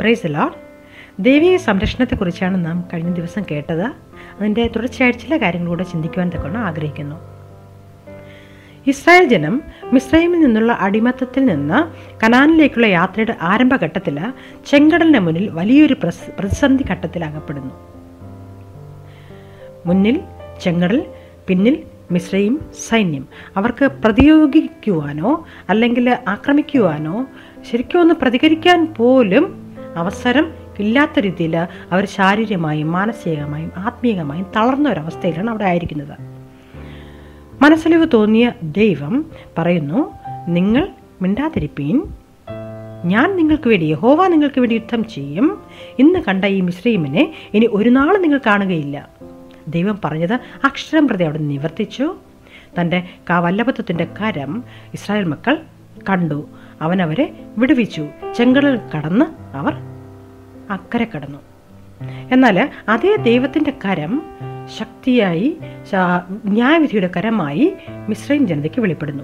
price load ദൈവിക സംരക്ഷണത്തെക്കുറിച്ചാണ് നാം കഴിഞ്ഞ ദിവസം കേട്ടത് അതിൻ്റെ തുടർച്ചയായിട്ട് ചില കാര്യങ്ങളൂടെ ചിന്തിക്കുവാൻ തക്കണം ആഗ്രഹിക്കുന്നു ഇസ്രായേൽ ജനം മിസ്രൈമിൽ നിന്നുള്ള അടിമത്തത്തിൽ നിന്ന് കനാനിലേക്കുള്ള യാത്രയുടെ ആരംഭഘട്ടത്തിൽ ചെങ്കടലിന് മുന്നിൽ വലിയൊരു പ്രസ് പ്രതിസന്ധി ഘട്ടത്തിൽ അകപ്പെടുന്നു മുന്നിൽ ചെങ്കടൽ പിന്നിൽ മിശ്രയും സൈന്യം അവർക്ക് പ്രതിയോഗിക്കുവാനോ അല്ലെങ്കിൽ ആക്രമിക്കുവാനോ ശരിക്കും ഒന്ന് പ്രതികരിക്കാൻ പോലും അവസരം ഇല്ലാത്ത രീതിയിൽ അവർ ശാരീരികമായും മാനസികമായും ആത്മീയമായും തളർന്ന ഒരവസ്ഥയിലാണ് അവിടെ ആയിരിക്കുന്നത് മനസ്സലിവ് തോന്നിയ ദൈവം പറയുന്നു നിങ്ങൾ മിണ്ടാതിരിപ്പീൻ ഞാൻ നിങ്ങൾക്ക് വേണ്ടി യഹോവ നിങ്ങൾക്ക് വേണ്ടി യുദ്ധം ചെയ്യും ഇന്ന് കണ്ട ഈ മിശ്രീമിനെ ഇനി ഒരു നാൾ നിങ്ങൾ കാണുകയില്ല ദൈവം പറഞ്ഞത് അക്ഷരം പ്രതി അവിടെ നിവർത്തിച്ചു തൻ്റെ കാവല്ലഭത്വത്തിൻ്റെ കരം ഇസ്രായേൽ മക്കൾ കണ്ടു അവൻ അവരെ വിടുവിച്ചു ചെങ്കടൽ കടന്ന് അവർ അക്കരെ കടന്നു എന്നാൽ അതേ ദൈവത്തിൻ്റെ കരം ശക്തിയായി ശാ- ന്യായവിധിയുടെ കരമായി മിശ്രൈം ജനതയ്ക്ക് വെളിപ്പെടുന്നു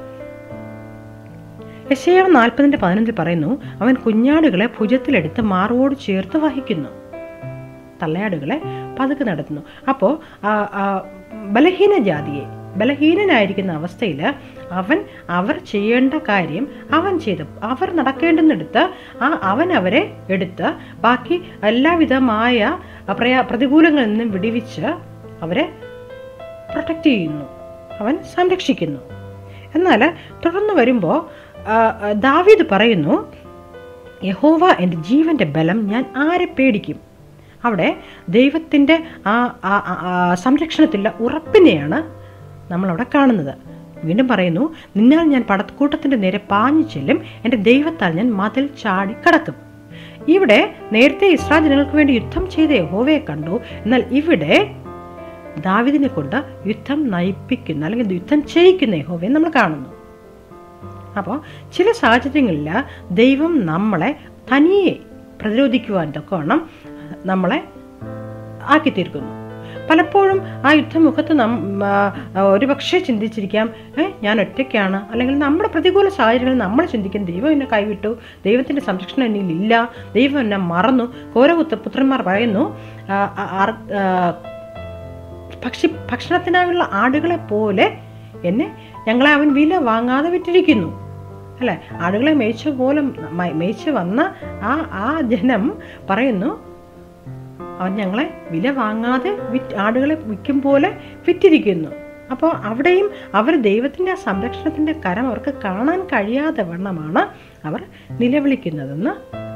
യശയാവ് നാൽപ്പതിൻ്റെ പതിനഞ്ചിൽ പറയുന്നു അവൻ കുഞ്ഞാടുകളെ ഭുജത്തിലെടുത്ത് മാറോട് ചേർത്ത് വഹിക്കുന്നു തള്ളയാടുകളെ പതുക്കെ നടത്തുന്നു അപ്പോൾ ബലഹീന ജാതിയെ ബലഹീനനായിരിക്കുന്ന അവസ്ഥയിൽ അവൻ അവർ ചെയ്യേണ്ട കാര്യം അവൻ ചെയ്ത് അവർ നടക്കേണ്ടുന്നിടത്ത് ആ അവൻ അവരെ എടുത്ത് ബാക്കി എല്ലാവിധമായ പ്രയാ പ്രതികൂലങ്ങളിൽ നിന്നും വിടിവിച്ച് അവരെ പ്രൊട്ടക്റ്റ് ചെയ്യുന്നു അവൻ സംരക്ഷിക്കുന്നു എന്നാൽ തുടർന്ന് വരുമ്പോൾ ദാവീദ് പറയുന്നു യഹോവ എൻ്റെ ജീവൻ്റെ ബലം ഞാൻ ആരെ പേടിക്കും അവിടെ ദൈവത്തിൻ്റെ ആ ആ- ആ- ആ സംരക്ഷണത്തിലുള്ള ഉറപ്പിനെയാണ് നമ്മളവിടെ കാണുന്നത് വീണ്ടും പറയുന്നു നിന്നാൽ ഞാൻ പടക്കൂട്ടത്തിൻ്റെ നേരെ പാഞ്ഞു ചെല്ലും എൻ്റെ ദൈവത്താൽ ഞാൻ മതിൽ ചാടി കടക്കും ഇവിടെ നേരത്തെ ഇസ്രായേൽ ജനങ്ങൾക്ക് വേണ്ടി യുദ്ധം ചെയ്ത യഹോവയെ കണ്ടു എന്നാൽ ഇവിടെ ദാവിദിനെ കൊണ്ട് യുദ്ധം നയിപ്പിക്കുന്ന അല്ലെങ്കിൽ യുദ്ധം ചെയ്യിക്കുന്ന യഹോവയെ നമ്മൾ കാണുന്നു അപ്പോൾ ചില സാഹചര്യങ്ങളിൽ ദൈവം നമ്മളെ തനിയെ പ്രതിരോധിക്കുവാൻ തക്കവണ്ണം നമ്മളെ ആക്കി തീർക്കുന്നു പലപ്പോഴും ആ യുദ്ധമുഖത്ത് നം ആ, ഒരുപക്ഷെ ചിന്തിച്ചിരിക്കാം ഏ ഞാൻ ഒറ്റയ്ക്കാണ് അല്ലെങ്കിൽ നമ്മുടെ പ്രതികൂല സാഹചര്യങ്ങളിൽ നമ്മൾ ചിന്തിക്കും ദൈവം എന്നെ കൈവിട്ടു ദൈവത്തിൻ്റെ സംരക്ഷണം എന്നിൽ ഇല്ല ദൈവം എന്നെ മറന്നു കോരപുത്ര പുത്രന്മാർ പറയുന്നു ആ, ആ, ആർ- ആ, ഭക്ഷി ഭക്ഷണത്തിനായുള്ള ആടുകളെ പോലെ എന്നെ ഞങ്ങളെ അവൻ വില വാങ്ങാതെ വിറ്റിരിക്കുന്നു അല്ലെ ആടുകളെ മേയിച്ച പോലെ മ- മേയിച്ച് വന്ന ആ ആ ജനം പറയുന്നു അവൻ ഞങ്ങളെ വില വാങ്ങാതെ വിറ്റ് ആടുകളെ വിൽക്കും പോലെ വിറ്റിരിക്കുന്നു അപ്പോൾ അവിടെയും അവർ ദൈവത്തിൻ്റെ ആ സംരക്ഷണത്തിൻ്റെ കരം അവർക്ക് കാണാൻ കഴിയാതെ വണ്ണമാണ് അവർ നിലവിളിക്കുന്നതെന്ന്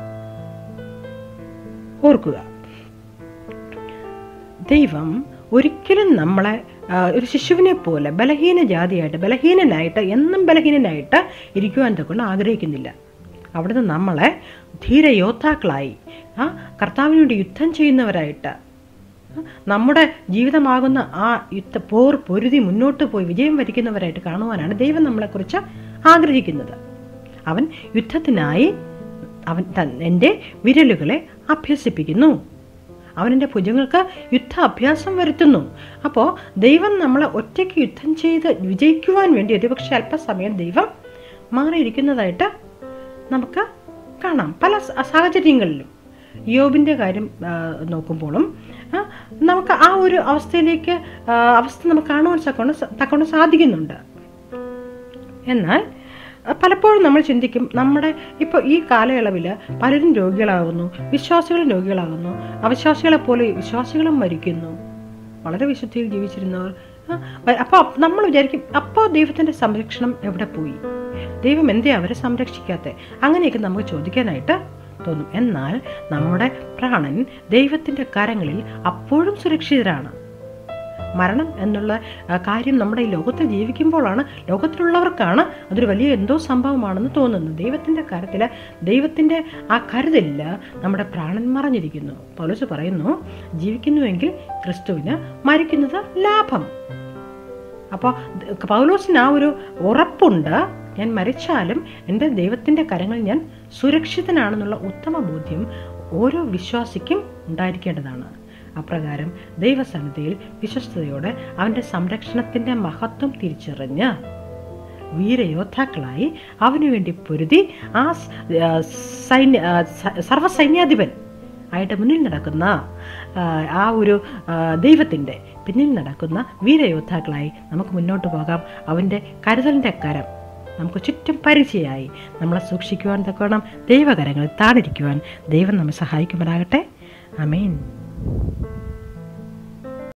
ഓർക്കുക ദൈവം ഒരിക്കലും നമ്മളെ ആ, ഒരു ശിശുവിനെ പോലെ ബലഹീന ജാതിയായിട്ട് ബലഹീനനായിട്ട് എന്നും ബലഹീനനായിട്ട് ഇരിക്കുവാൻ തക്കൊണ്ട് ആഗ്രഹിക്കുന്നില്ല അവിടുന്ന് നമ്മളെ ധീരയോദ്ധാക്കളായി ആ കർത്താവിന് വേണ്ടി യുദ്ധം ചെയ്യുന്നവരായിട്ട് ആ, നമ്മുടെ ജീവിതമാകുന്ന ആ യുദ്ധ പോർ പൊരുതി മുന്നോട്ട് പോയി വിജയം വരിക്കുന്നവരായിട്ട് കാണുവാനാണ് ദൈവം നമ്മളെക്കുറിച്ച് ആഗ്രഹിക്കുന്നത് അവൻ യുദ്ധത്തിനായി അവൻ തൻ- എൻ്റെ വിരലുകളെ അഭ്യസിപ്പിക്കുന്നു അവൻ എൻ്റെ ഭുജങ്ങൾക്ക് യുദ്ധ അഭ്യാസം വരുത്തുന്നു അപ്പോൾ ദൈവം നമ്മളെ ഒറ്റയ്ക്ക് യുദ്ധം ചെയ്ത് വിജയിക്കുവാൻ വേണ്ടി ഒരുപക്ഷെ അല്പസമയം ദൈവം മാറിയിരിക്കുന്നതായിട്ട് നമുക്ക് കാണാം പല സ- സാഹചര്യങ്ങളിലും യോബിൻ്റെ കാര്യം ആ, നോക്കുമ്പോഴും ആ, നമുക്ക് ആ ഒരു അവസ്ഥയിലേക്ക് ആ, അവസ്ഥ നമുക്ക് കാണുവാൻ തക്കൊണ്ട് തക്കൊണ്ട് സാധിക്കുന്നുണ്ട് എന്നാൽ അഹ് പലപ്പോഴും നമ്മൾ ചിന്തിക്കും നമ്മുടെ ഇപ്പോൾ ഈ കാലയളവിൽ പലരും രോഗികളാകുന്നു വിശ്വാസികളും രോഗികളാകുന്നു അവിശ്വാസികളെ പോലെ വിശ്വാസികളും മരിക്കുന്നു വളരെ വിശുദ്ധിയിൽ ജീവിച്ചിരുന്നവർ അപ്പോൾ നമ്മൾ വിചാരിക്കും അപ്പോൾ ദൈവത്തിൻ്റെ സംരക്ഷണം എവിടെ പോയി ദൈവം എന്തേ അവരെ സംരക്ഷിക്കാത്തെ അങ്ങനെയൊക്കെ നമുക്ക് ചോദിക്കാനായിട്ട് തോന്നും എന്നാൽ നമ്മുടെ പ്രാണൻ ദൈവത്തിൻ്റെ കരങ്ങളിൽ അപ്പോഴും സുരക്ഷിതരാണ് മരണം എന്നുള്ള ആ, കാര്യം നമ്മുടെ ഈ ലോകത്തിൽ ജീവിക്കുമ്പോഴാണ് ലോകത്തിലുള്ളവർക്കാണ് അതൊരു വലിയ എന്തോ സംഭവമാണെന്ന് തോന്നുന്നത് ദൈവത്തിൻ്റെ കാര്യത്തിൽ ദൈവത്തിൻ്റെ ആ കരുതലിൽ നമ്മുടെ പ്രാണൻ മറഞ്ഞിരിക്കുന്നു പൗലോസ് പറയുന്നു ജീവിക്കുന്നുവെങ്കിൽ ക്രിസ്തുവിന് മരിക്കുന്നത് ലാഭം അപ്പോൾ പൗലോസിന് ആ ഒരു ഉറപ്പുണ്ട് ഞാൻ മരിച്ചാലും എൻ്റെ ദൈവത്തിൻ്റെ കരങ്ങളിൽ ഞാൻ സുരക്ഷിതനാണെന്നുള്ള ഉത്തമ ബോധ്യം ഓരോ വിശ്വാസിക്കും ഉണ്ടായിരിക്കേണ്ടതാണ് അപ്രകാരം ദൈവസന്നിധിയിൽ വിശ്വസ്തയോടെ അവൻ്റെ സംരക്ഷണത്തിൻ്റെ മഹത്വം തിരിച്ചറിഞ്ഞ് വീരയോദ്ധാക്കളായി അവനു വേണ്ടി പൊരുതി ആ സ്- ആ, സൈന്യ ആ, സ- സർവ്വസൈന്യാധിപൻ ആയിട്ട് മുന്നിൽ നടക്കുന്ന ആ, ആ ഒരു ദൈവത്തിൻ്റെ പിന്നിൽ നടക്കുന്ന വീരയോദ്ധാക്കളായി നമുക്ക് മുന്നോട്ട് പോകാം അവൻ്റെ കരുതലിൻ്റെ കരം നമുക്ക് ചുറ്റും പരിചയമായി നമ്മളെ സൂക്ഷിക്കുവാൻ തക്കോണം ദൈവകരങ്ങളിൽ താണിരിക്കുവാൻ ദൈവം നമ്മെ സഹായിക്കുമാറാകട്ടെ അമീൻ